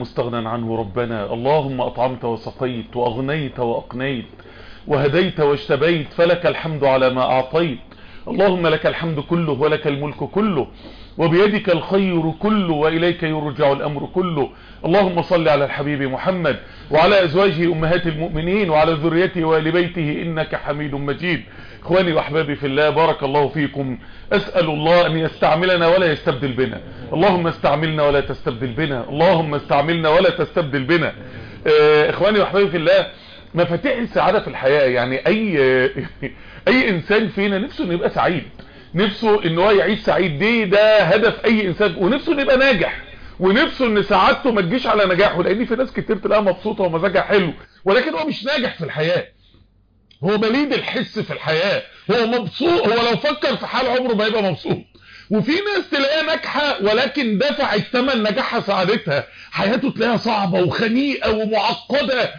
مستغنى عنه ربنا اللهم أطعمت وسقيت وأغنيت وأقنيت وهديت واجتبيت فلك الحمد على ما أعطيت اللهم لك الحمد كله ولك الملك كله وبيدك الخير كله وإليك يرجع الأمر كله اللهم صل على الحبيب محمد وعلى أزواجه أمهات المؤمنين وعلى ذريته وآل بيته إنك حميد مجيد إخواني وأحبابي في الله بارك الله فيكم أسأل الله أن يستعملنا ولا يستبدل بنا اللهم استعملنا ولا تستبدل بنا اللهم استعملنا ولا تستبدل بنا إخواني وأحبابي في الله مفاتيح السعادة في الحياة يعني أي أي إنسان فينا نفسه أن يبقى سعيد نفسه ان هو يعيش سعيد دي ده هدف اي انسان ونفسه انه يبقى ناجح ونفسه ان سعادته ما تجيش على نجاحه لان في ناس كتير تلاقيها مبسوطه ومزاجها حلو ولكن هو مش ناجح في الحياه هو بليد الحس في الحياه هو مبسوط هو لو فكر في حال عمره ما يبقى مبسوط وفي ناس تلاقيها ناجحه ولكن دفعت ثمن نجاحها سعادتها حياته تلاقيها صعبه وخنيقه ومعقده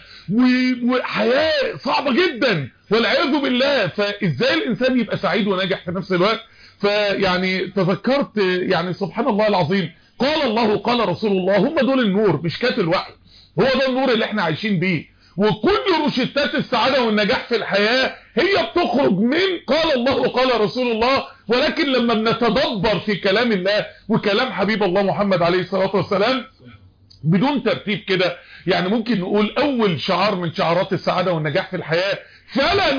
وحياه صعبه جدا والعياذ بالله فازاي الانسان يبقى سعيد وناجح في نفس الوقت فيعني تذكرت يعني سبحان الله العظيم قال الله قال رسول الله هم دول النور مش كات الوحي هو ده النور اللي احنا عايشين بيه وكل روشتات السعادة والنجاح في الحياة هي بتخرج من قال الله وقال رسول الله ولكن لما بنتدبر في كلام الله وكلام حبيب الله محمد عليه الصلاة والسلام بدون ترتيب كده يعني ممكن نقول اول شعار من شعارات السعادة والنجاح في الحياة فلا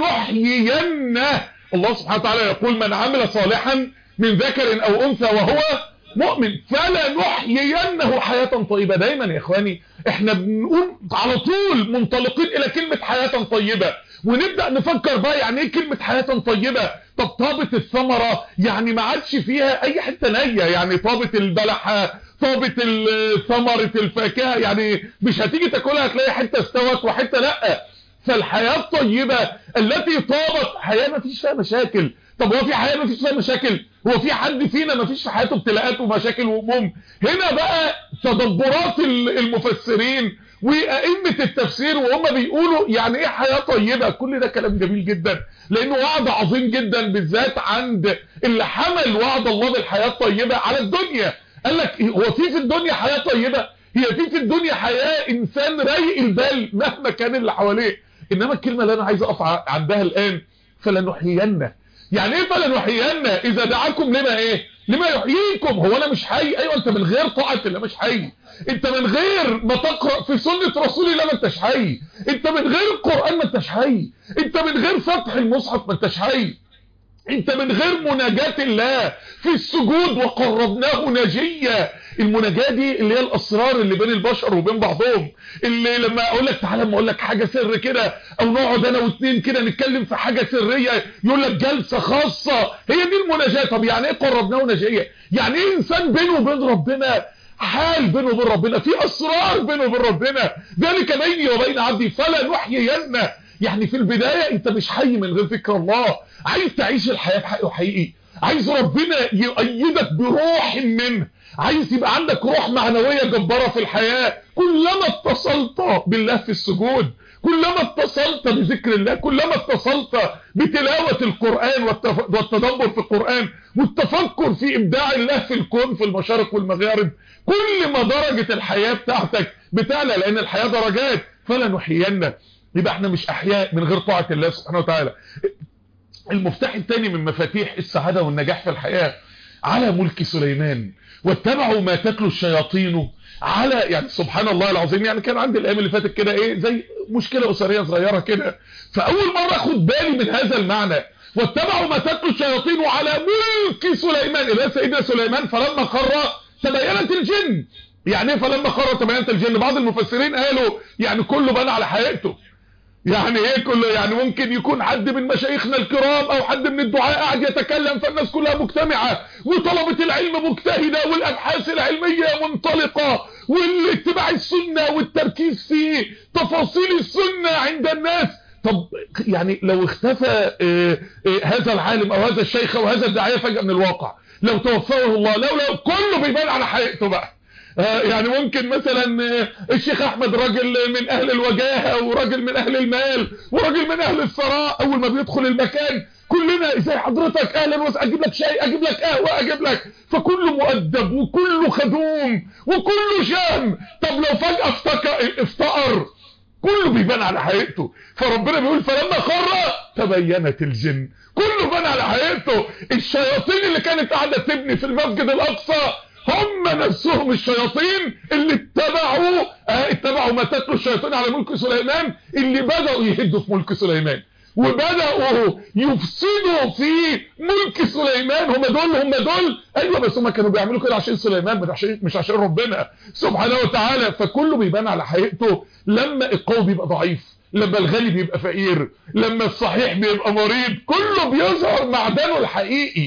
نحيينه الله سبحانه وتعالى يقول من عمل صالحا من ذكر او انثى وهو مؤمن فلا نحيينه حياة طيبة دايما يا اخواني احنا بنقول على طول منطلقين الى كلمة حياة طيبة ونبدأ نفكر بقى يعني ايه كلمة حياة طيبة طب طابة الثمرة يعني ما عادش فيها اي حتة نية يعني طابة البلحة طابة ثمرة الفاكهة يعني مش هتيجي تاكلها هتلاقي حتة استوت وحتة لأ فالحياة الطيبة التي طابت حياة ما فيش فيها مشاكل طب هو في حياة ما فيش فيها مشاكل هو في حد فينا ما فيش في حياته ابتلاءات ومشاكل وهموم هنا بقى تدبرات المفسرين وأئمة التفسير وهم بيقولوا يعني ايه حياة طيبة كل ده كلام جميل جدا لانه وعد عظيم جدا بالذات عند اللي حمل وعد الله بالحياة الطيبة على الدنيا قال لك هو في في الدنيا حياة طيبة هي في في الدنيا حياة انسان رايق البال مهما كان اللي حواليه انما الكلمة اللي انا عايز اقف عندها الان فلنحيينه يعني ايه فلنحيينه اذا دعاكم لما ايه لما يحييكم هو انا مش حي ايوه انت من غير طاعه الله مش حي انت من غير ما تقرا في سنه رسول الله ما انتش حي انت من غير القران ما انتش حي انت من غير فتح المصحف ما انتش حي انت من غير مناجاة الله في السجود وقربناه نجيا المناجاة دي اللي هي الاسرار اللي بين البشر وبين بعضهم اللي لما اقول لك تعالى اما اقول لك حاجة سر كده او نقعد انا واثنين كده نتكلم في حاجة سرية يقول لك جلسة خاصة هي دي المناجاة طب يعني ايه قربناه نجيا يعني ايه انسان بينه وبين ربنا حال بينه وبين ربنا في اسرار بينه وبين ربنا ذلك بيني وبين عبدي فلا نحيينه يعني في البداية انت مش حي من غير ذكر الله عايز تعيش الحياة بحقه حقيقي عايز ربنا يؤيدك بروح منه عايز يبقى عندك روح معنوية جبارة في الحياة كلما اتصلت بالله في السجود كلما اتصلت بذكر الله كلما اتصلت بتلاوة القرآن والتدبر في القرآن والتفكر في إبداع الله في الكون في المشارق والمغارب كل ما درجة الحياة بتاعتك بتعلى لأن الحياة درجات فلا نحيينا يبقى احنا مش أحياء من غير طاعة الله سبحانه وتعالى المفتاح الثاني من مفاتيح السعادة والنجاح في الحياة على ملك سليمان واتبعوا ما تتلو الشياطين على يعني سبحان الله العظيم يعني كان عندي الايام اللي فاتت كده ايه زي مشكله اسريه صغيره كده فاول مره اخد بالي من هذا المعنى واتبعوا ما تتلو الشياطين على ملك سليمان الى سيدنا سليمان فلما خر تبينت الجن يعني ايه فلما خر تبينت الجن بعض المفسرين قالوا يعني كله بنى على حقيقته يعني ايه كله يعني ممكن يكون حد من مشايخنا الكرام او حد من الدعاء قاعد يتكلم فالناس كلها مجتمعة وطلبة العلم مجتهدة والابحاث العلمية منطلقة والاتباع السنة والتركيز في تفاصيل السنة عند الناس طب يعني لو اختفى اه اه هذا العالم او هذا الشيخ او هذا الداعية فجأة من الواقع لو توفاه الله لو لو كله بيبان على حقيقته بقى آه يعني ممكن مثلا آه الشيخ احمد راجل من اهل الوجاهه وراجل من اهل المال وراجل من اهل الثراء اول ما بيدخل المكان كلنا ازاي حضرتك اهلا وسهلا اجيب لك شاي اجيب لك قهوه اجيب لك فكله مؤدب وكله خدوم وكله شام طب لو فجاه افتكر افتقر كله بيبان على حقيقته فربنا بيقول فلما خر تبينت الجن كله بان على حقيقته الشياطين اللي كانت قاعده تبني في المسجد الاقصى هم نفسهم الشياطين اللي اتبعوا اه اتبعوا ما تتلو الشياطين على ملك سليمان اللي بدأوا يهدوا في ملك سليمان وبدأوا يفسدوا في ملك سليمان هم دول هم دول ايوه بس هم كانوا بيعملوا كده عشان سليمان مش عشان مش عشان ربنا سبحانه وتعالى فكله بيبان على حقيقته لما القوي بيبقى ضعيف لما الغني بيبقى فقير لما الصحيح بيبقى مريض كله بيظهر معدنه الحقيقي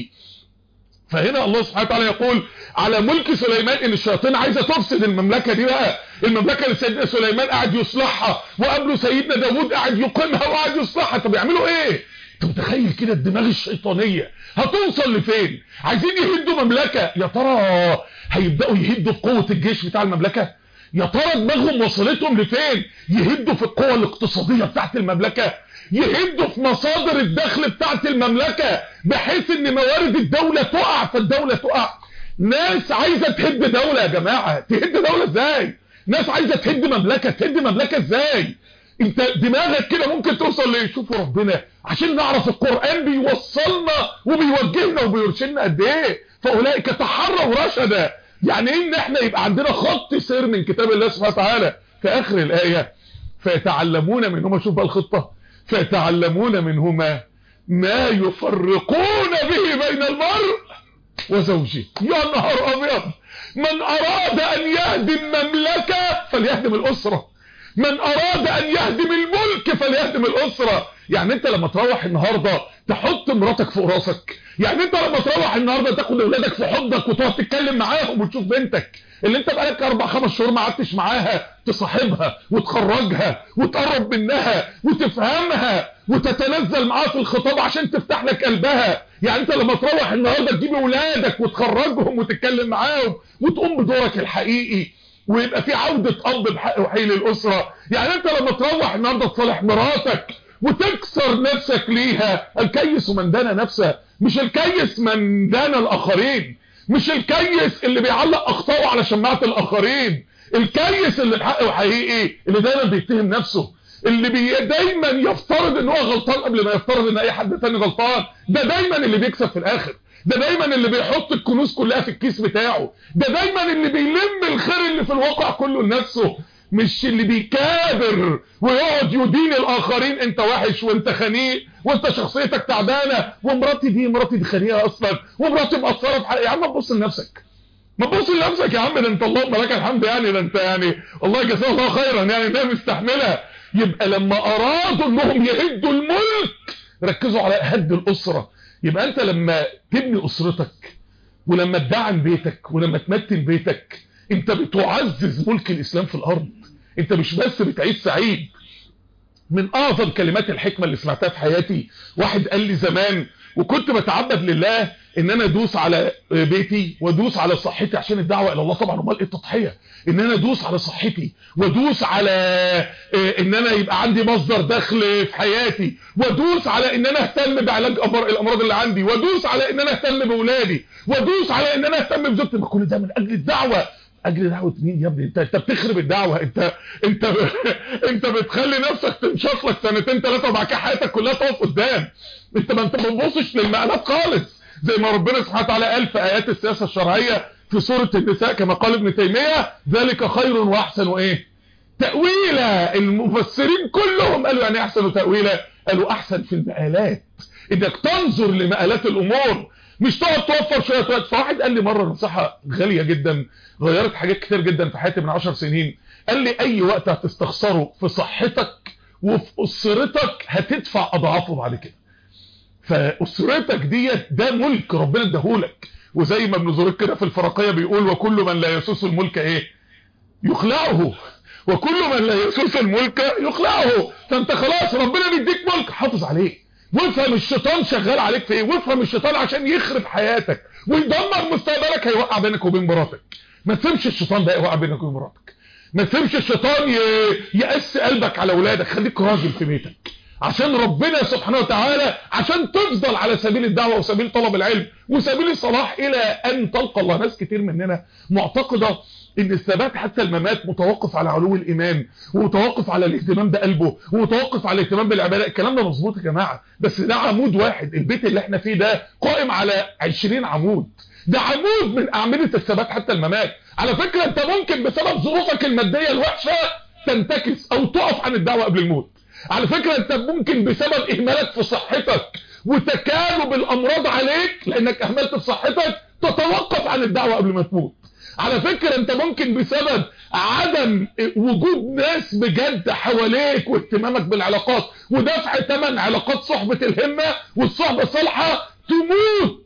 فهنا الله سبحانه وتعالى يقول على ملك سليمان ان الشياطين عايزه تفسد المملكه دي بقى المملكه اللي سيدنا سليمان قاعد يصلحها وقبله سيدنا داوود قاعد يقيمها وقاعد يصلحها طب يعملوا ايه انت متخيل كده الدماغ الشيطانيه هتوصل لفين عايزين يهدوا مملكه يا ترى هيبداوا يهدوا في قوه الجيش بتاع المملكه يا ترى دماغهم وصلتهم لفين يهدوا في القوة الاقتصادية بتاعت المملكة يهدوا في مصادر الدخل بتاعت المملكة بحيث ان موارد الدولة تقع فالدولة تقع ناس عايزة تهد دولة يا جماعة تهد دولة ازاي ناس عايزة تهد مملكة تهد مملكة ازاي انت دماغك كده ممكن توصل ليه شوفوا ربنا عشان نعرف القرآن بيوصلنا وبيوجهنا وبيرشدنا قد ايه فاولئك تحروا رشدا يعني ايه ان احنا يبقى عندنا خط سير من كتاب الله سبحانه وتعالى في اخر الايه فيتعلمون منهما شوف بقى الخطه فيتعلمون منهما ما يفرقون به بين المرء وزوجه يا نهار ابيض من اراد ان يهدم مملكه فليهدم الاسره من اراد ان يهدم الملك فليهدم الاسره يعني انت لما تروح النهارده تحط مراتك فوق راسك يعني انت لما تروح النهارده تاخد اولادك في حضنك وتقعد تتكلم معاهم وتشوف بنتك اللي انت بقالك اربع خمس شهور ما قعدتش معاها تصاحبها وتخرجها وتقرب منها وتفهمها وتتنزل معاها في الخطاب عشان تفتح لك قلبها يعني انت لما تروح النهارده تجيب اولادك وتخرجهم وتتكلم معاهم وتقوم بدورك الحقيقي ويبقى في عودة اب بحق وحي للاسره يعني انت لما تروح النهارده تصالح مراتك وتكسر نفسك ليها الكيس من دان نفسه مش الكيس من دان الاخرين مش الكيس اللي بيعلق اخطائه على شماعة الاخرين الكيس اللي بحقه حقيقي اللي دايما بيتهم نفسه اللي بي دايما يفترض ان هو غلطان قبل ما يفترض ان اي حد تاني غلطان ده دايما اللي بيكسب في الاخر ده دايما اللي بيحط الكنوز كلها في الكيس بتاعه ده دايما اللي بيلم الخير اللي في الواقع كله لنفسه مش اللي بيكابر ويقعد يدين الاخرين انت وحش وانت خنيق وانت شخصيتك تعبانه ومراتي دي مراتي دي خنيقه اصلا ومراتي مقصره في حق يا عم تبص لنفسك ما تبص لنفسك يا عم ده انت اللهم لك الحمد يعني ده انت يعني الله جزاه الله خيرا يعني ده مستحملها يبقى لما ارادوا انهم يهدوا الملك ركزوا على هد الاسره يبقى انت لما تبني اسرتك ولما تدعم بيتك ولما تمتن بيتك انت بتعزز ملك الاسلام في الارض انت مش بس بتعيش سعيد من اعظم كلمات الحكمة اللي سمعتها في حياتي واحد قال لي زمان وكنت بتعبد لله ان انا ادوس على بيتي وادوس على صحتي عشان الدعوة الى الله طبعا امال ايه التضحية ان انا ادوس على صحتي وادوس على ان انا يبقى عندي مصدر دخل في حياتي وادوس على ان انا اهتم بعلاج الامراض اللي عندي وادوس على ان انا اهتم باولادي وادوس على ان انا اهتم بزوجتي كل ده من اجل الدعوة اجل دعوه مين يا ابني انت انت بتخرب الدعوه انت انت انت بتخلي نفسك تنشط لك سنتين ثلاثه وبعد كده حياتك كلها تقف قدام انت ما انت ما بتبصش للمقالات خالص زي ما ربنا سبحانه وتعالى قال في ايات السياسه الشرعيه في سوره النساء كما قال ابن تيميه ذلك خير واحسن وايه تاويلا المفسرين كلهم قالوا يعني احسن تاويلا قالوا احسن في المقالات انك تنظر لمقالات الامور مش تقعد توفر شويه وقت فواحد قال لي مره نصيحه غاليه جدا غيرت حاجات كتير جدا في حياتي من 10 سنين قال لي اي وقت هتستخسره في صحتك وفي اسرتك هتدفع اضعافه بعد كده فاسرتك ديت ده ملك ربنا اداهولك وزي ما ابن زريق كده في الفرقيه بيقول وكل من لا يسوس الملك ايه يخلعه وكل من لا يسوس الملك يخلعه فانت خلاص ربنا بيديك ملك حافظ عليه وافهم الشيطان شغال عليك في ايه وافهم الشيطان عشان يخرب حياتك ويدمر مستقبلك هيوقع بينك وبين مراتك ما تسيبش الشيطان ده يوقع بينك وبين مراتك ما تسيبش الشيطان يقس قلبك على اولادك خليك راجل في بيتك عشان ربنا سبحانه وتعالى عشان تفضل على سبيل الدعوة وسبيل طلب العلم وسبيل الصلاح الى ان تلقى الله ناس كتير مننا معتقدة ان الثبات حتى الممات متوقف على علو الايمان ومتوقف على الاهتمام بقلبه ومتوقف على الاهتمام بالعبادة الكلام ده مظبوط يا جماعة بس ده عمود واحد البيت اللي احنا فيه ده قائم على 20 عمود ده عمود من اعمدة الثبات حتى الممات على فكرة انت ممكن بسبب ظروفك المادية الوحشة تنتكس او تقف عن الدعوة قبل الموت على فكرة انت ممكن بسبب اهمالك في صحتك وتكالب الامراض عليك لانك اهملت في صحتك تتوقف عن الدعوة قبل ما تموت على فكرة انت ممكن بسبب عدم وجود ناس بجد حواليك واهتمامك بالعلاقات ودفع ثمن علاقات صحبة الهمة والصحبة الصالحة تموت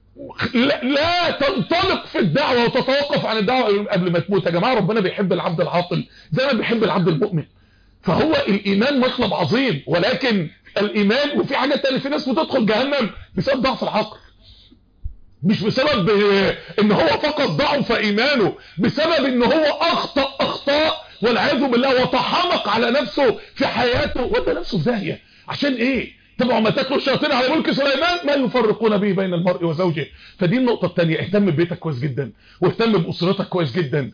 لا, لا تنطلق في الدعوة وتتوقف عن الدعوة قبل ما تموت يا جماعة ربنا بيحب العبد العاطل زي ما بيحب العبد المؤمن فهو الايمان مطلب عظيم ولكن الايمان وفي حاجة تانية في ناس بتدخل جهنم بسبب ضعف العقل مش بسبب ان هو فقط ضعف ايمانه بسبب ان هو اخطأ اخطاء والعياذ بالله وتحمق على نفسه في حياته وده نفسه في داهيه عشان ايه تبعوا ما تاكلوا الشياطين على ملك سليمان ما يفرقون به بين المرء وزوجه فدي النقطة الثانية اهتم ببيتك كويس جدا واهتم بأسرتك كويس جدا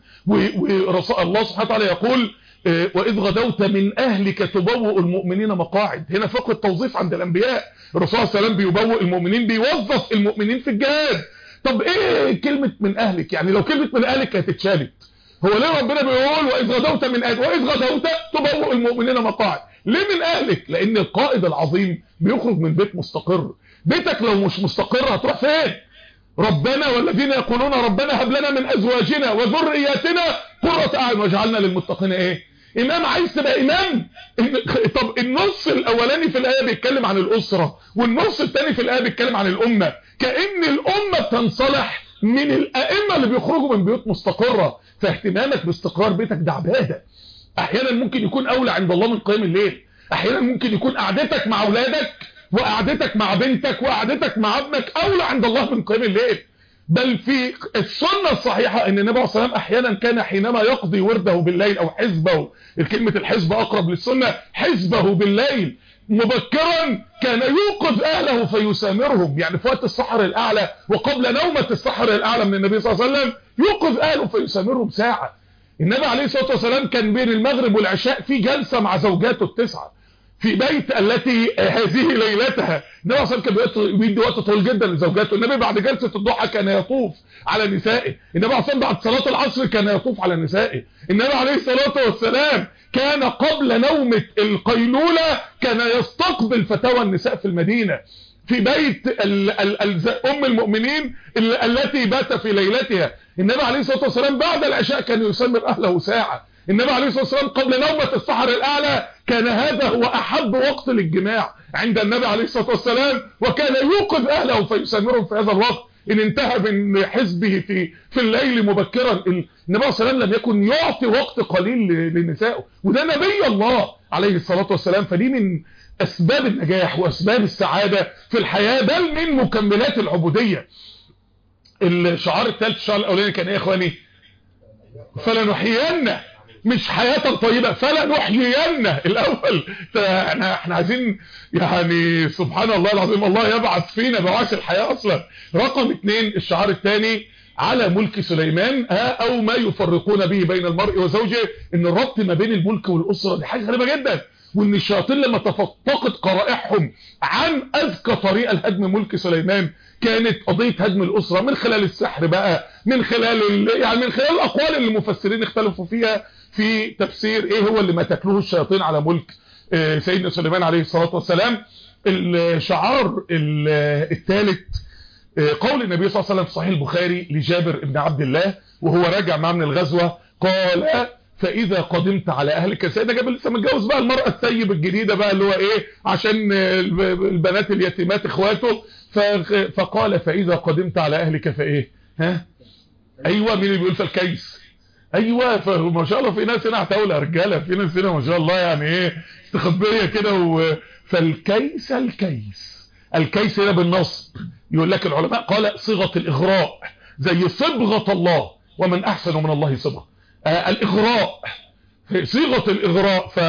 ورسول الله سبحانه وتعالى يقول وإذ غدوت من أهلك تبوء المؤمنين مقاعد هنا فقه التوظيف عند الأنبياء الرسول صلى الله عليه وسلم بيبوء المؤمنين بيوظف المؤمنين في الجهاد طب ايه كلمة من أهلك يعني لو كلمة من أهلك هتتشالت هو ليه ربنا بيقول وإذ غدوت من أهلك وإذ غدوت تبوء المؤمنين مقاعد ليه من أهلك لأن القائد العظيم بيخرج من بيت مستقر بيتك لو مش مستقر هتروح فين ربنا والذين يقولون ربنا هب لنا من أزواجنا وذرياتنا قرة أعين واجعلنا للمتقين ايه امام عايز تبقى امام طب النص الاولاني في الايه بيتكلم عن الاسره والنص الثاني في الايه بيتكلم عن الامه كان الامه بتنصلح من الائمه اللي بيخرجوا من بيوت مستقره فاهتمامك باستقرار بيتك ده عباده احيانا ممكن يكون اولى عند الله من قيام الليل احيانا ممكن يكون قعدتك مع اولادك وقعدتك مع بنتك وقعدتك مع ابنك اولى عند الله من قيام الليل بل في السنة الصحيحة ان النبي عليه الصلاة والسلام احيانا كان حينما يقضي ورده بالليل او حزبه الكلمة الحزب اقرب للسنة حزبه بالليل مبكرا كان يوقظ اهله فيسامرهم يعني في وقت السحر الاعلى وقبل نومة السحر الاعلى من النبي صلى الله عليه وسلم يوقظ اهله فيسامرهم ساعة النبي عليه الصلاة والسلام كان بين المغرب والعشاء في جلسة مع زوجاته التسعة في بيت التي هذه ليلتها النبي صلى الله عليه وسلم كان بيدي وقت طويل جدا لزوجاته النبي بعد جلسة الضحى كان يطوف على نسائه النبي عليه بعد صلاة العصر كان يطوف على نسائه النبي عليه الصلاة والسلام كان قبل نومة القيلولة كان يستقبل فتاوى النساء في المدينة في بيت ال ال ال أم المؤمنين التي بات في ليلتها النبي عليه الصلاة والسلام بعد العشاء كان يسمر أهله ساعة النبي عليه الصلاة والسلام قبل نومة السحر الأعلى كان هذا هو أحب وقت للجماع عند النبي عليه الصلاة والسلام وكان يوقظ أهله فيسامرهم في هذا الوقت إن انتهى من حزبه في في الليل مبكرا النبي عليه الصلاة والسلام لم يكن يعطي وقت قليل لنسائه وده نبي الله عليه الصلاة والسلام فدي من أسباب النجاح وأسباب السعادة في الحياة بل من مكملات العبودية الشعار الثالث الشعار الأولاني كان إيه يا إخواني فلنحيينه مش حياة طيبة فلا نحيينه الاول احنا احنا عايزين يعني سبحان الله العظيم الله يبعث فينا بعث الحياة اصلا رقم اتنين الشعار الثاني على ملك سليمان ها او ما يفرقون به بين المرء وزوجه ان الربط ما بين الملك والاسرة دي حاجة غريبة جدا وان الشياطين لما تفتقد قرائحهم عن اذكى طريقة لهدم ملك سليمان كانت قضية هدم الاسرة من خلال السحر بقى من خلال يعني من خلال الاقوال اللي المفسرين اختلفوا فيها في تفسير ايه هو اللي ما تاكلوه الشياطين على ملك سيدنا سليمان عليه الصلاة والسلام الشعار الثالث قول النبي صلى الله عليه وسلم في صحيح البخاري لجابر بن عبد الله وهو راجع معاه من الغزوة قال فإذا قدمت على أهلك سيدنا جابر لسه متجوز بقى المرأة الثيب الجديدة بقى اللي هو إيه عشان البنات اليتيمات إخواته فقال فإذا قدمت على أهلك فإيه ها أيوة مين اللي بيقول فالكيس ايوه فما شاء الله في ناس هنا هتقول رجاله في ناس هنا ما شاء الله يعني ايه استخبيه كده و... فالكيس الكيس الكيس هنا بالنصب يقول لك العلماء قال صيغه الاغراء زي صبغه الله ومن احسن من الله صبغه آه الاغراء صيغه الاغراء ف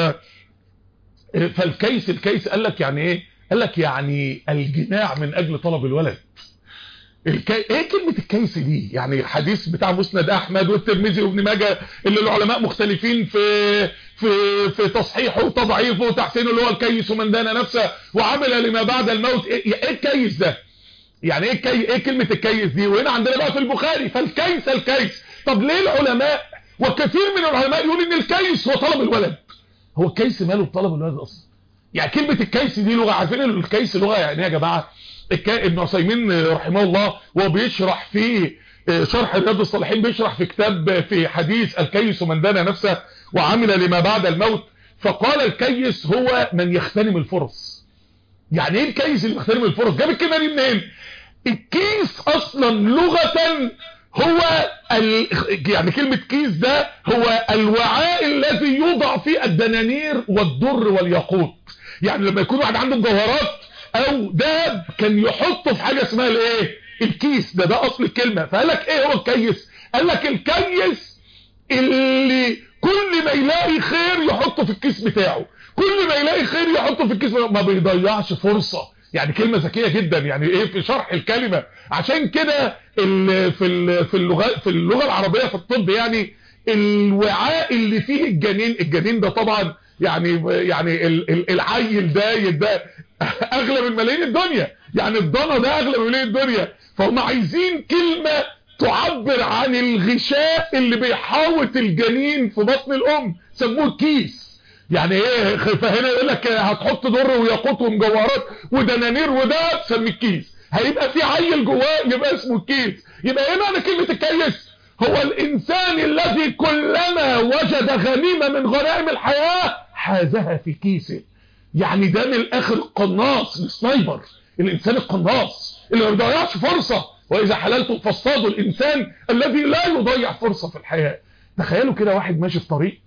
فالكيس الكيس قال لك يعني ايه قال لك يعني الجماع من اجل طلب الولد الكي... ايه كلمة الكيس دي يعني حديث بتاع مسند احمد والترمذي وابن ماجه اللي العلماء مختلفين في في في تصحيحه وتضعيفه وتحسينه اللي هو الكيس من دان نفسه وعمل لما بعد الموت ايه, إيه الكيس ده يعني ايه الكي... ايه كلمة الكيس دي وهنا عندنا بقى في البخاري فالكيس الكيس طب ليه العلماء وكثير من العلماء يقول ان الكيس هو طلب الولد هو الكيس ماله بطلب الولد اصلا يعني كلمة الكيس دي لغة عارفين الكيس لغة يعني يا جماعة ابن عثيمين رحمه الله وهو بيشرح في شرح رياض الصالحين بيشرح في كتاب في حديث الكيس من دان نفسه وعمل لما بعد الموت فقال الكيس هو من يغتنم الفرص يعني ايه الكيس اللي يغتنم الفرص جاب الكلمه دي منين الكيس اصلا لغه هو ال... يعني كلمة كيس ده هو الوعاء الذي يوضع فيه الدنانير والدر والياقوت يعني لما يكون واحد عنده جوهرات او دهب كان يحطه في حاجة اسمها الايه الكيس ده ده اصل الكلمة فقال لك ايه هو الكيس قال لك الكيس اللي كل ما يلاقي خير يحطه في الكيس بتاعه كل ما يلاقي خير يحطه في الكيس بتاعه ما بيضيعش فرصة يعني كلمة ذكية جدا يعني ايه في شرح الكلمة عشان كده في في اللغة في اللغة العربية في الطب يعني الوعاء اللي فيه الجنين الجنين ده طبعا يعني يعني العيل ده ده اغلى من ملايين الدنيا يعني الضنا ده اغلى من ملايين الدنيا فهم عايزين كلمة تعبر عن الغشاء اللي بيحاوط الجنين في بطن الام سموه كيس يعني ايه فهنا يقول لك هتحط در وياقوت ومجوهرات ودنانير وده تسميه الكيس هيبقى في عيل جواه يبقى اسمه الكيس يبقى ايه معنى كلمه الكيس هو الانسان الذي كلما وجد غنيمه من غنائم الحياه حازها في كيسه يعني ده من الاخر القناص السنايبر الانسان القناص اللي ما بيضيعش فرصه واذا حللتم فاصطادوا الانسان الذي لا يضيع فرصه في الحياه تخيلوا كده واحد ماشي في طريق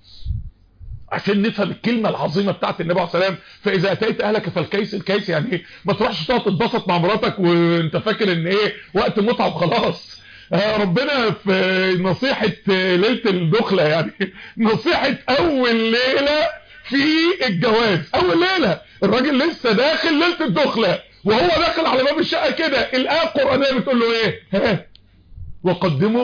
عشان نفهم الكلمة العظيمة بتاعت النبي عليه الصلاة والسلام فإذا أتيت أهلك فالكيس الكيس يعني إيه ما تروحش تقعد تتبسط مع مراتك وانت فاكر ان ايه وقت متعة وخلاص آه ربنا في نصيحة ليلة الدخلة يعني نصيحة أول ليلة في الجواز أول ليلة الراجل لسه داخل ليلة الدخلة وهو داخل على باب الشقة كده الآية القرآنية بتقول له ايه ها وقدموا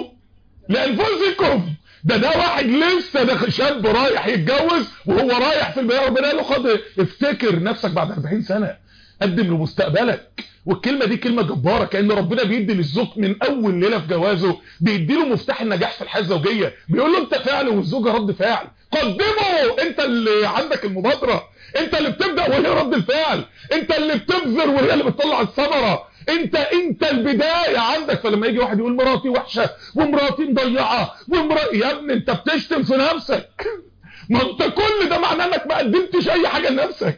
لأنفسكم ده ده واحد لسه ده شاب رايح يتجوز وهو رايح في البيان ربنا قال له خد افتكر نفسك بعد 40 سنة قدم لمستقبلك والكلمة دي كلمة جبارة كأن ربنا بيدي للزوج من أول ليلة في جوازه بيدي له مفتاح النجاح في الحياة الزوجية بيقول له أنت فعل والزوجة رد فعل قدمه أنت اللي عندك المبادرة أنت اللي بتبدأ وهي رد الفعل أنت اللي بتبذر وهي اللي بتطلع الثمرة انت انت البداية عندك فلما يجي واحد يقول مراتي وحشة ومراتي مضيعة ومراتي يا ابني انت بتشتم في نفسك ما انت كل ده معناه انك ما قدمتش اي حاجة لنفسك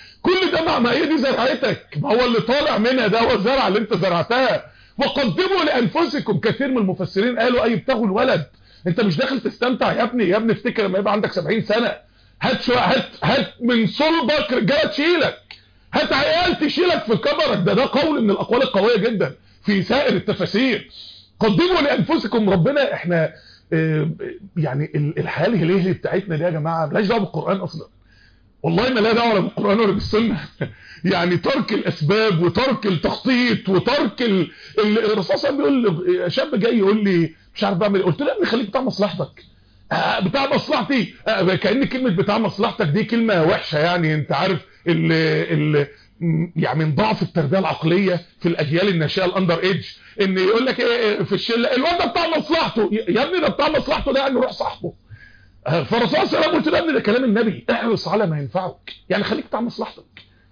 كل ده مع ما هي دي زرعتك ما هو اللي طالع منها ده هو الزرعة اللي انت زرعتها وقدموا لانفسكم كثير من المفسرين قالوا اي ابتغوا الولد انت مش داخل تستمتع يا ابني يا ابني افتكر لما يبقى عندك 70 سنة هات شو هات هات من صلبك رجاله تشيلك هات عيال تشيلك في كبرك ده ده قول من الاقوال القوية جدا في سائر التفاسير قدموا لانفسكم ربنا احنا اه يعني الحياة الهليهلي بتاعتنا دي يا جماعة ملاش دعوه بالقرآن اصلا والله ما لا دعوه لا بالقرآن ولا بالسنة يعني ترك الاسباب وترك التخطيط وترك ال... الرصاص بيقول شاب جاي يقول لي مش عارف بعمل قلت له يا ابني خليك بتاع مصلحتك آه بتاع مصلحتي آه كأن كلمة بتاع مصلحتك دي كلمة وحشة يعني انت عارف ال ال يعني من ضعف التربيه العقليه في الاجيال الناشئه الاندر ايدج ان يقول لك ايه في الشله الواد ده بتاع مصلحته يا ابني ده بتاع مصلحته ده يعني روح صاحبه فالرسول صلى الله عليه وسلم قلت له يا ابني ده كلام النبي احرص على ما ينفعك يعني خليك بتاع مصلحتك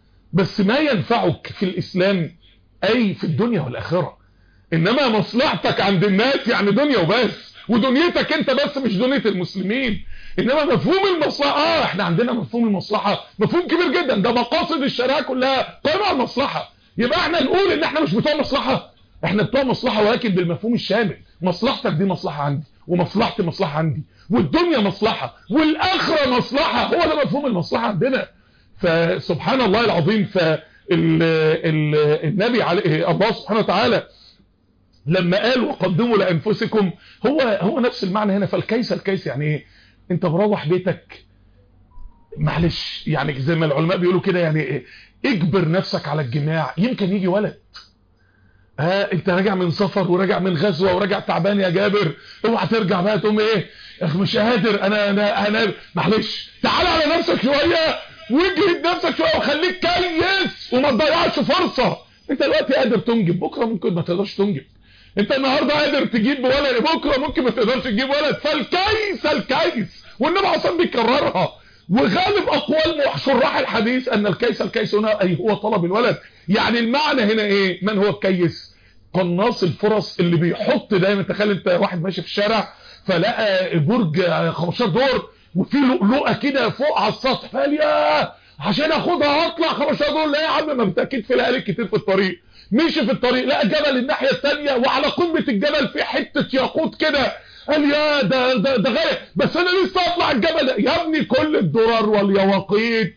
بس ما ينفعك في الاسلام اي في الدنيا والاخره انما مصلحتك عند الناس يعني دنيا وبس ودنيتك انت بس مش دنيا المسلمين انما مفهوم المصلحة اه احنا عندنا مفهوم المصلحة مفهوم كبير جدا ده مقاصد الشريعة كلها قائمة على المصلحة يبقى احنا نقول ان احنا مش بتوع مصلحة احنا بتوع مصلحة ولكن بالمفهوم الشامل مصلحتك دي مصلحة عندي ومصلحتي مصلحة عندي والدنيا مصلحة والاخرة مصلحة هو ده مفهوم المصلحة عندنا فسبحان الله العظيم فالنبي عليه الله سبحانه وتعالى لما قال وقدموا لانفسكم هو هو نفس المعنى هنا فالكيس الكيس يعني ايه انت مروح بيتك معلش يعني زي ما العلماء بيقولوا كده يعني إيه؟ اجبر نفسك على الجماع يمكن يجي ولد ها انت راجع من سفر وراجع من غزوه وراجع تعبان يا جابر اوعى ترجع بقى تقوم ايه مش قادر انا انا انا معلش تعال على نفسك شويه واجهد نفسك شويه وخليك كيس وما تضيعش فرصه انت دلوقتي قادر تنجب بكره ممكن ما تقدرش تنجب انت النهارده قادر تجيب ولد بكره ممكن ما تقدرش تجيب ولد فالكيس الكيس والنبي اصلا بيكررها وغالب اقوال شراح الحديث ان الكيس الكيس هنا اي هو طلب الولد يعني المعنى هنا ايه من هو الكيس قناص الفرص اللي بيحط دايما تخيل انت واحد ماشي في الشارع فلقى برج 15 دور وفي لؤلؤه كده فوق على السطح فقال يا عشان اخدها اطلع 15 دور لا يا عم ما بالتاكيد في ليالي كتير في الطريق مشي في الطريق لقى جبل الناحيه الثانيه وعلى قمه الجبل في حته ياقوت كده قال يا ده ده, ده غاية بس انا لسه اطلع الجبل يا ابني كل الدرر واليواقيت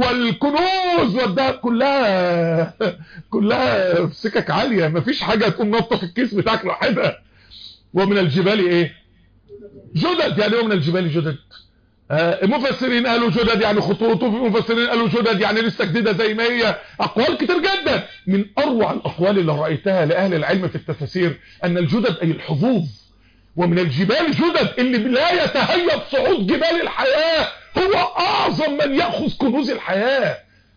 والكنوز والذهب كلها كلها في سكك عاليه مفيش حاجه تقوم نطه في الكيس بتاعك لوحدها ومن الجبال ايه جدد يعني ايه من الجبال جدد آه مفسرين قالوا جدد يعني خطوط وفي مفسرين قالوا جدد يعني لسه جديده زي ما هي اقوال كتير جدا من اروع الاقوال اللي رايتها لاهل العلم في التفاسير ان الجدد اي الحظوظ ومن الجبال جدد اللي لا يتهيب صعود جبال الحياه هو اعظم من ياخذ كنوز الحياه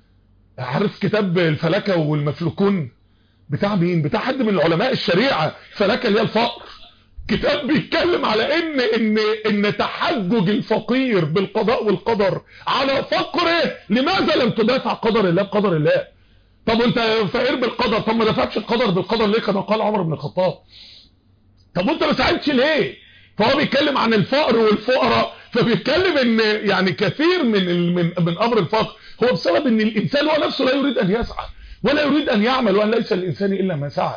عارف كتاب الفلكه والمفلوكون بتاع مين بتاع حد من علماء الشريعه فلكه اللي هي الفقر كتاب بيتكلم على ان ان ان تحجج الفقير بالقضاء والقدر على فقره لماذا لم تدافع قدر الله بقدر الله طب انت فقير بالقدر طب ما دفعتش القدر بالقدر ليه كما قال عمر بن الخطاب طب وانت ما ساعدتش ليه فهو بيتكلم عن الفقر والفقراء فبيتكلم ان يعني كثير من من من امر الفقر هو بسبب ان الانسان هو نفسه لا يريد ان يسعى ولا يريد ان يعمل وان ليس للانسان الا ما سعى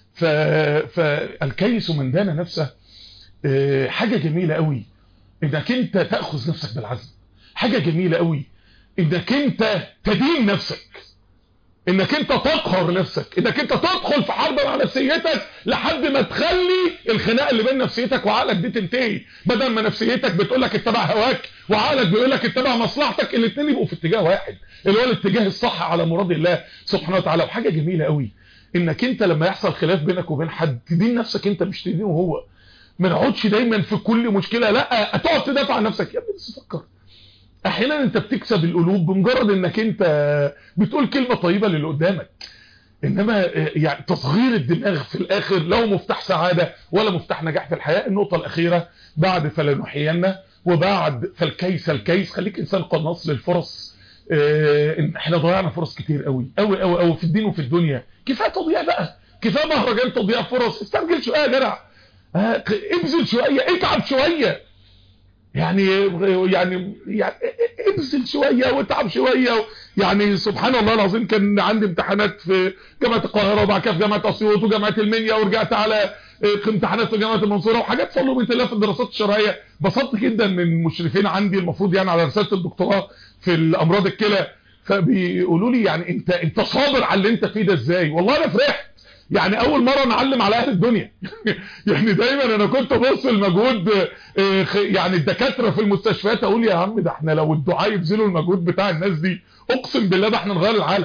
فالكيس من دان نفسه حاجة جميلة قوي انك انت تأخذ نفسك بالعزم حاجة جميلة قوي انك انت تدين نفسك انك انت تقهر نفسك انك انت تدخل في حرب مع نفسيتك لحد ما تخلي الخناقه اللي بين نفسيتك وعقلك دي تنتهي بدل ما نفسيتك بتقول لك اتبع هواك وعقلك بيقول لك اتبع مصلحتك الاثنين يبقوا في اتجاه واحد اللي هو الاتجاه الصح على مراد الله سبحانه وتعالى وحاجه جميله قوي انك انت لما يحصل خلاف بينك وبين حد تدين نفسك انت مش تدينه هو ما نقعدش دايما في كل مشكله لا تقعد تدافع عن نفسك يا ابني بس فكر احيانا انت بتكسب القلوب بمجرد انك انت بتقول كلمه طيبه للي قدامك انما يعني تصغير الدماغ في الاخر لا مفتاح سعاده ولا مفتاح نجاح في الحياه النقطه الاخيره بعد فلنحيينا وبعد فالكيس الكيس خليك انسان قناص للفرص اه احنا ضيعنا فرص كتير قوي قوي قوي قوي في الدين وفي الدنيا كفايه تضييع بقى كفايه مهرجان تضييع فرص استرجل شويه يا جدع اه ابذل شويه اتعب شويه يعني يعني يعني ابذل شويه واتعب شويه يعني سبحان الله العظيم كان عندي امتحانات في جامعه القاهره وبعد كده في جامعه اسيوط وجامعه المنيا ورجعت على امتحانات في جامعه المنصوره وحاجات صلوا بنت الله في الدراسات الشرعيه بسطت جدا من المشرفين عندي المفروض يعني على رساله الدكتوراه في الامراض الكلى فبيقولوا لي يعني انت انت صابر على اللي انت فيه ده ازاي والله انا فرحت يعني اول مرة نعلم على اهل الدنيا يعني دايما انا كنت ابص المجهود يعني الدكاترة في المستشفيات اقول يا عم ده احنا لو الدعاء يبذلوا المجهود بتاع الناس دي اقسم بالله ده احنا نغير العالم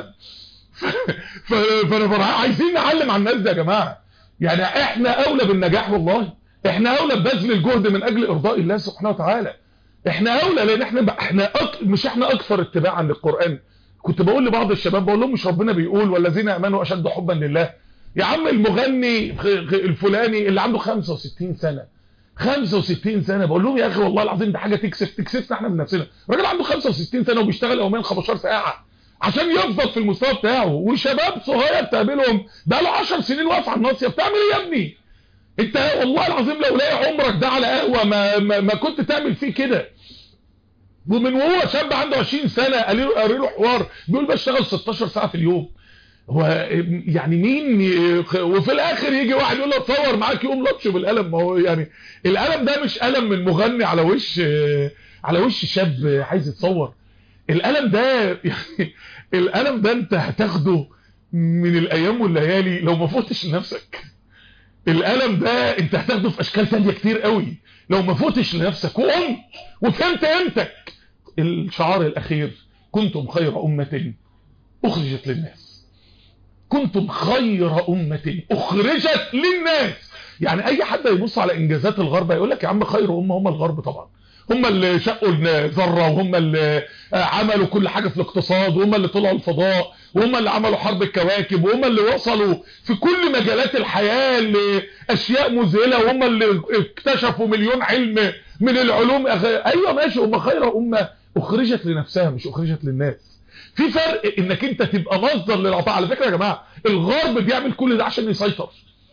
فانا عايزين نعلم على الناس ده يا جماعة يعني احنا اولى بالنجاح والله احنا اولى ببذل الجهد من اجل ارضاء الله سبحانه وتعالى احنا اولى لان احنا احنا أك... مش احنا اكثر اتباعا للقرآن كنت بقول لبعض الشباب بقول لهم مش ربنا بيقول والذين امنوا اشد حبا لله يا عم المغني الفلاني اللي عنده 65 سنة 65 سنة بقول لهم يا اخي والله العظيم ده حاجة تكسف تكسفنا احنا من نفسنا راجل عنده 65 سنة وبيشتغل يوميا 15 ساعة عشان يفضل في المستوى بتاعه وشباب صغير تقابلهم بقى له 10 سنين واقف على الناصيه بتعمل ايه يا ابني انت والله العظيم لو لاقي عمرك ده على قهوه ما, ما, ما كنت تعمل فيه كده ومن وهو شاب عنده 20 سنه قال له حوار بيقول بشتغل 16 ساعه في اليوم هو يعني مين وفي الاخر يجي واحد يقول له اتصور معاك يقوم لطشه بالقلم ما هو يعني القلم ده مش قلم من مغني على وش على وش شاب عايز يتصور القلم ده يعني القلم ده انت هتاخده من الايام والليالي لو ما فوتش لنفسك الالم ده انت هتاخده في اشكال تانية كتير قوي لو ما فوتش لنفسك وقمت وفهمت قيمتك الشعار الاخير كنتم خير امه اخرجت للناس كنتم خير امه اخرجت للناس يعني اي حد يبص على انجازات الغرب يقول لك يا عم خير امه هم الغرب طبعا هم اللي شقوا الذره وهم اللي عملوا كل حاجه في الاقتصاد وهم اللي طلعوا الفضاء وهم اللي عملوا حرب الكواكب وهم اللي وصلوا في كل مجالات الحياه لاشياء مذهله وهم اللي اكتشفوا مليون علم من العلوم ايوه ماشي هم خير امه اخرجت لنفسها مش اخرجت للناس في فرق انك انت تبقى مصدر للعطاء على فكره يا جماعه الغرب بيعمل كل ده عشان يسيطر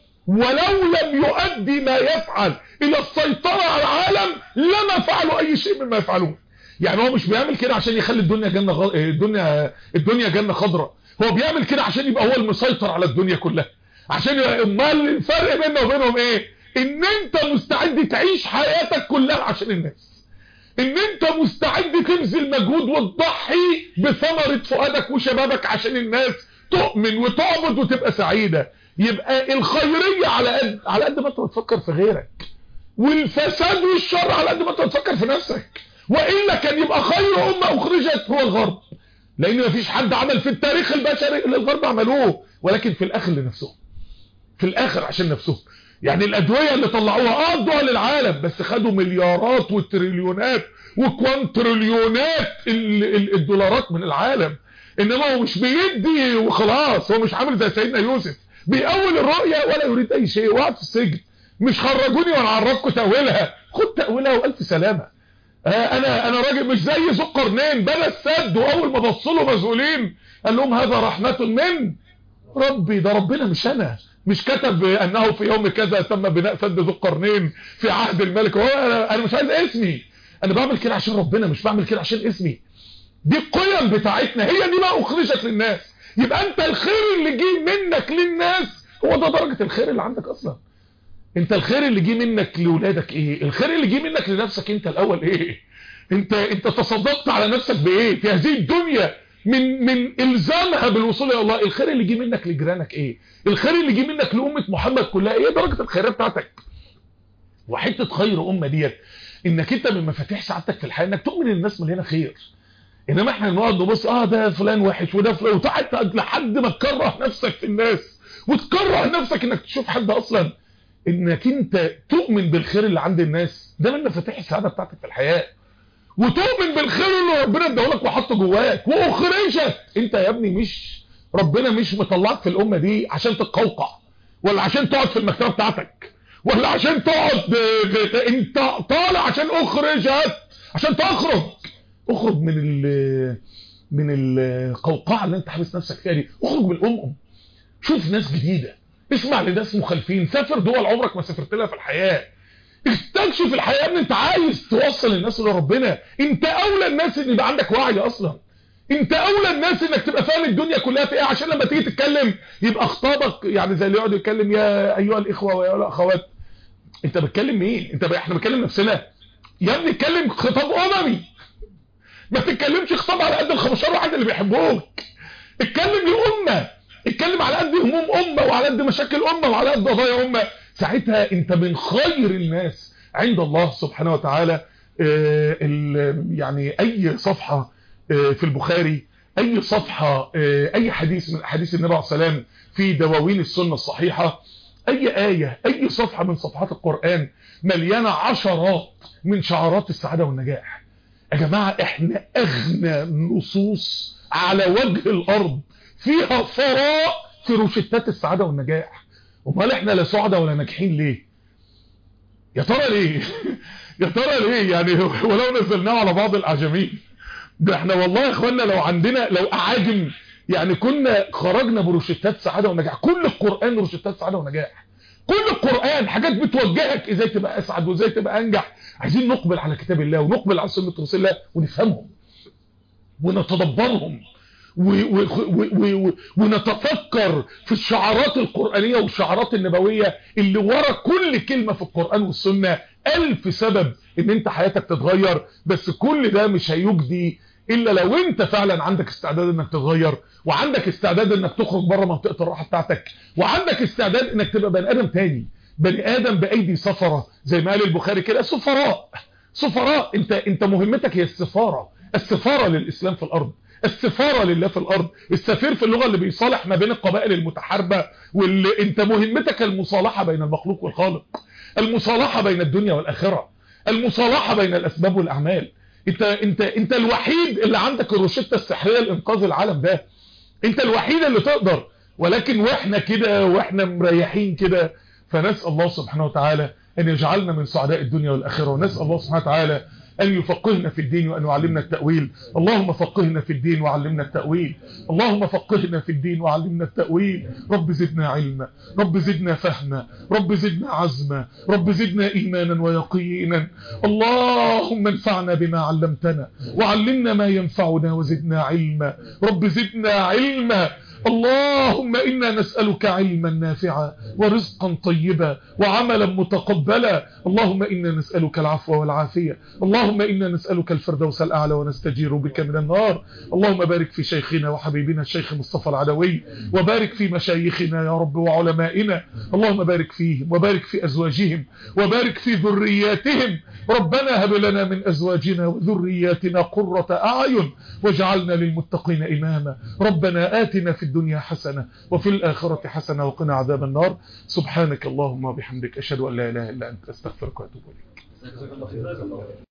ولو لم يؤدي ما يفعل الى السيطرة على العالم لما فعلوا اي شيء مما يفعلون يعني هو مش بيعمل كده عشان يخلي الدنيا جنة غ... الدنيا الدنيا جنة خضراء هو بيعمل كده عشان يبقى هو المسيطر على الدنيا كلها عشان امال الفرق بيننا وبينهم ايه ان انت مستعد تعيش حياتك كلها عشان الناس ان انت مستعد تبذل مجهود وتضحي بثمرة فؤادك وشبابك عشان الناس تؤمن وتعبد وتبقى سعيدة يبقى الخيرية على قد على قد ما انت بتفكر في غيرك والفساد والشر على قد ما انت بتفكر في نفسك والا كان يبقى خير امه اخرجت هو الغرب لان مفيش حد عمل في التاريخ البشري اللي الغرب عملوه ولكن في الاخر لنفسهم في الاخر عشان نفسهم يعني الادويه اللي طلعوها اه للعالم بس خدوا مليارات وتريليونات وكوانتريليونات الدولارات من العالم انما هو مش بيدي وخلاص هو مش عامل زي سيدنا يوسف بيأول الرؤية ولا يريد اي شيء وقعد في السجن مش خرجوني وانا اعرفكم تأويلها خد تأويلها والف سلامة آه انا انا راجل مش زي ذو القرنين بنى السد واول ما بصوا له مسؤولين قال لهم هذا رحمة من ربي ده ربنا مش انا مش كتب انه في يوم كذا تم بناء سد ذو القرنين في عهد الملك هو انا, أنا مش عايز اسمي انا بعمل كده عشان ربنا مش بعمل كده عشان اسمي دي القيم بتاعتنا هي دي بقى اخرجت للناس يبقى انت الخير اللي جه منك للناس هو ده درجة الخير اللي عندك اصلا انت الخير اللي جه منك لولادك ايه الخير اللي جه منك لنفسك انت الاول ايه انت انت تصدقت على نفسك بايه في هذه الدنيا من من الزامها بالوصول الى الله الخير اللي جه منك لجيرانك ايه الخير اللي جه منك لامه محمد كلها ايه درجة الخيريه بتاعتك وحته خير امه ديت انك انت من مفاتيح سعادتك في الحياه انك تؤمن ان الناس مليانه خير انما احنا نقعد نبص اه ده فلان وحش وده فلان وتقعد لحد ما تكره نفسك في الناس وتكره نفسك انك تشوف حد اصلا انك انت تؤمن بالخير اللي عند الناس ده من مفاتيح السعاده بتاعتك في الحياه وتؤمن بالخير اللي ربنا اداهولك وحطه جواك واخرجت انت يا ابني مش ربنا مش مطلعك في الامه دي عشان تتقوقع ولا عشان تقعد في المكتبه بتاعتك ولا عشان تقعد انت طالع عشان اخرجت عشان تخرج اخرج من ال من القوقعه اللي انت حابس نفسك فيها دي اخرج من الامم شوف ناس جديده اسمع لناس مخالفين سافر دول عمرك ما سافرت لها في الحياه استكشف الحياه ان انت عايز توصل الناس لربنا انت اولى الناس ان يبقى عندك وعي اصلا انت اولى الناس انك تبقى فاهم الدنيا كلها في ايه عشان لما تيجي تتكلم يبقى خطابك يعني زي اللي يقعد يتكلم يا ايها الاخوه ويا الاخوات انت بتكلم مين انت ب... احنا بنتكلم نفسنا يا ابني اتكلم خطاب اممي ما تتكلمش خطاب على قد ال 15 واحد اللي بيحبوك اتكلم لامه اتكلم على قد هموم امه وعلى قد مشاكل امه وعلى قد قضايا امه ساعتها انت من خير الناس عند الله سبحانه وتعالى اه يعني اي صفحه اه في البخاري اي صفحه اه اي حديث من احاديث النبي عليه السلام في دواوين السنه الصحيحه اي آية اي صفحة من صفحات القرآن مليانة عشرات من شعارات السعادة والنجاح يا جماعة احنا اغنى نصوص على وجه الارض فيها ثراء في روشتات السعادة والنجاح امال احنا لا سعداء ولا ناجحين ليه يا ترى ليه يا ترى ليه يعني ولو نزلناه على بعض الاعجمين ده احنا والله يا اخوانا لو عندنا لو اعاجم يعني كنا خرجنا بروشتات سعادة ونجاح كل القرآن روشتات سعادة ونجاح كل القرآن حاجات بتوجهك ازاي تبقى اسعد وازاي تبقى انجح عايزين نقبل على كتاب الله ونقبل على سنة رسول الله ونفهمهم ونتدبرهم ونتفكر في الشعارات القرآنية والشعارات النبوية اللي ورا كل كلمة في القرآن والسنة ألف سبب ان انت حياتك تتغير بس كل ده مش هيجدي الا لو انت فعلا عندك استعداد انك تتغير وعندك استعداد انك تخرج بره منطقه الراحه بتاعتك وعندك استعداد انك تبقى بني ادم تاني بني ادم بايدي سفره زي ما قال البخاري كده سفراء سفراء انت انت مهمتك هي السفاره السفاره للاسلام في الارض السفارة لله في الأرض السفير في اللغة اللي بيصالح ما بين القبائل المتحاربة واللي انت مهمتك المصالحة بين المخلوق والخالق المصالحة بين الدنيا والآخرة المصالحة بين الأسباب والأعمال انت, انت, انت الوحيد اللي عندك الروشتة السحرية لإنقاذ العالم ده انت الوحيد اللي تقدر ولكن واحنا كده واحنا مريحين كده فنسأل الله سبحانه وتعالى أن يجعلنا من سعداء الدنيا والآخرة ونسأل الله سبحانه وتعالى أن يفقهنا في الدين وأن يعلمنا التأويل اللهم فقهنا في الدين وعلمنا التأويل اللهم فقهنا في الدين وعلمنا التأويل رب زدنا علما رب زدنا فهما رب زدنا عزما رب زدنا إيمانا ويقينا اللهم انفعنا بما علمتنا وعلمنا ما ينفعنا وزدنا علما رب زدنا علما اللهم إنا نسألك علما نافعا ورزقا طيبا وعملا متقبلا اللهم إنا نسألك العفو والعافية اللهم إنا نسألك الفردوس الأعلى ونستجير بك من النار اللهم بارك في شيخنا وحبيبنا الشيخ مصطفى العدوي وبارك في مشايخنا يا رب وعلمائنا اللهم بارك فيهم وبارك في أزواجهم وبارك في ذرياتهم ربنا هب لنا من أزواجنا وذرياتنا قرة أعين واجعلنا للمتقين إماما ربنا آتنا في الدنيا حسنة وفي الآخرة حسنة وقنا عذاب النار سبحانك اللهم وبحمدك أشهد أن لا إله إلا أنت أستغفرك وأتوب إليك